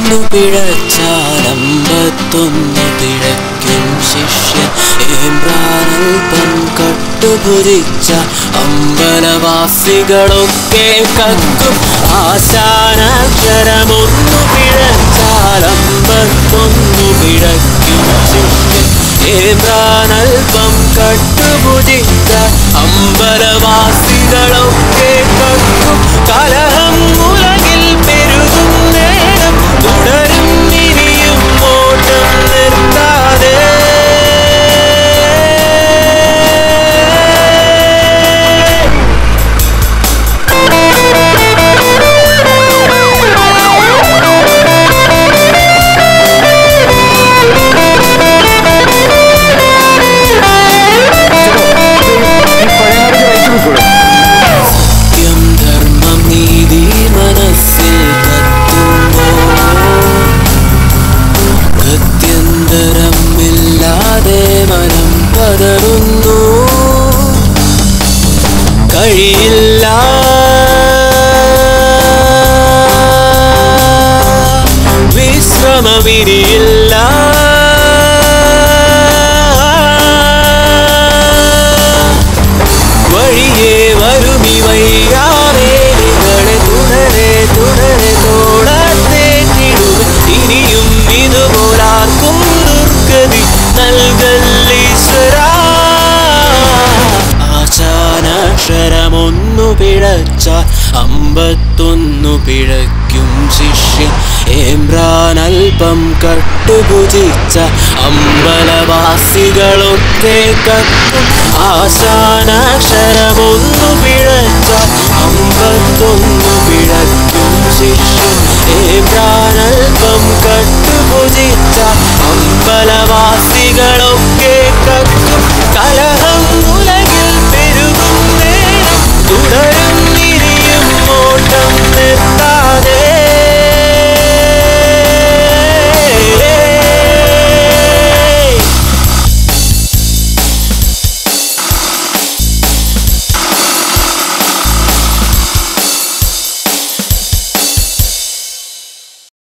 അക്ഷരമൊന്നു പിഴച്ചാൽ അമ്പത്തൊന്നു പിഴയ്ക്കും ശിഷ്യൻ ഏമ്രാനൽപ്പം കട്ടുപുരിച്ച അമ്പലവാസികളൊക്കെ കക്കും ആശാനാക്ഷരമൊന്നു പിഴച്ചാൽ അമ്പത്തൊന്നു പിഴയ്ക്കും ശിഷ്യൻ ഏമ്രാനൽപ്പം കട്ടുപുരിച്ച അമ്പലവാസികളൊക്കെ കക്കും കലഹം ഉലകിൽ പെരുകും നേരം തുടരും ഇനിയും ഓട്ടം നിർത്താതെ സത്യം ധർമ്മം നീതി മനസ്സിൽ കത്തുമ്പോൾ ഗത്യന്തരമില്ലാതെ മനം പതറുന്നു കഴിയില്ല വിശ്രമവിരിയില്ല വഴിയേ വരുമി വയ്യാവേലികളെ തുടരെ തുടരെ തോടത്തേറ്റിടുക ഇനിയും ഇതുപോലാർക്കും ദുർഗതി നൽകല്ലീശ്വര ആശാനാക്ഷരമൊന്നു പിഴച്ച അമ്പത്തൊന്നു പിഴയ്ക്കും ശിഷ്യൻ ഏമ്രാനൽപ്പം കട്ടുപുജിച്ച അമ്പലവാസികളൊക്കെ കത്തും ആശാനാക്ഷരമൊന്നു പിഴച്ച അമ്പത്തൊന്നു പിഴയ്ക്കും